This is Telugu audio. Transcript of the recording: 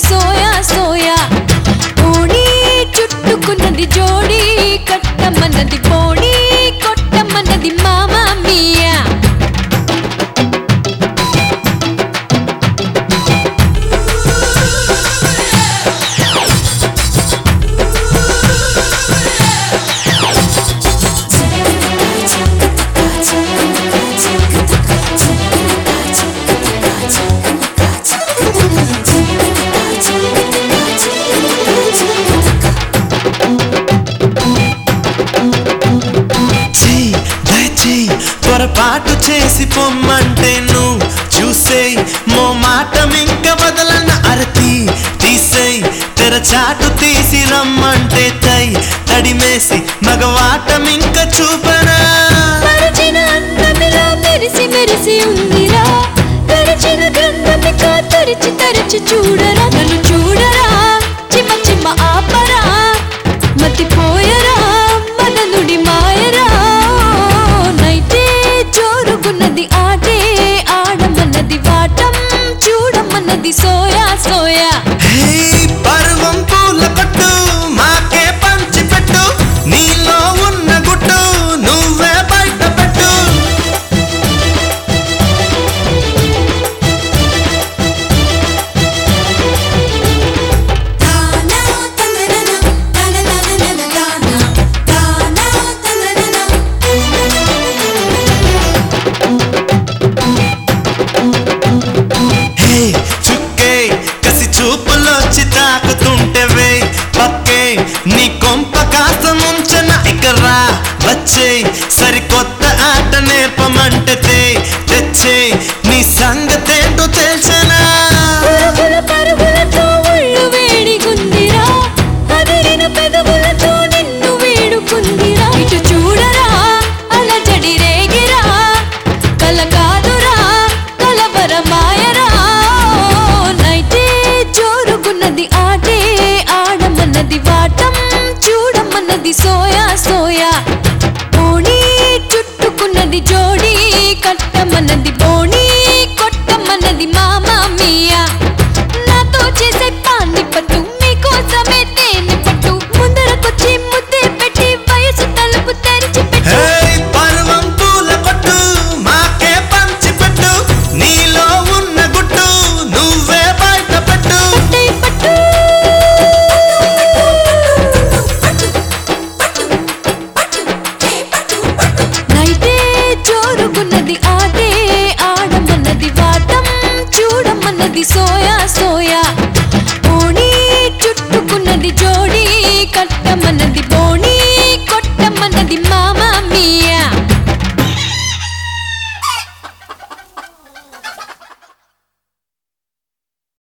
సోయా సోయా ఓణి చుట్టుకున్నది జోడి కట్టమన్నది బోణి కొట్టమన్నది మామా మియా చెయ్యి దయచేయి పొరపాటు చేసి పొమ్మంటే నువ్వు చూసేయ్ మో మాటం ఇంక వదలన అరతి తీసేయ్ తెరచాటు తీసి రమ్మంటే తై తడిమేసి మగవాటం ఇంక చూపనా మరచిన అన్నమిలా మెరిసి మెరిసి ఉందిరా తెరచిన గంధమిక తెరిచి తెరిచి చూడరా నన్ను చూడరా చిమ్మ చిమ్మ ఆపరా మతిపోయరా మదనుడి మాయరా నైటే జోరుగున్నది ఆటే ఆడమన్నది వాటం చూడమన్నది సోయా సోయా హే పర్వం పూల పట్టు మాకే పంచి పెట్టు నీలో ఉన్న గుట్టు నువ్వే బయట పెట్టు హే చుక్కే కసి చూపులొచ్చి తాకుతుంటే వే పక్కే నీ కొంప కాస్త ముంచన ఇకరా వచ్చే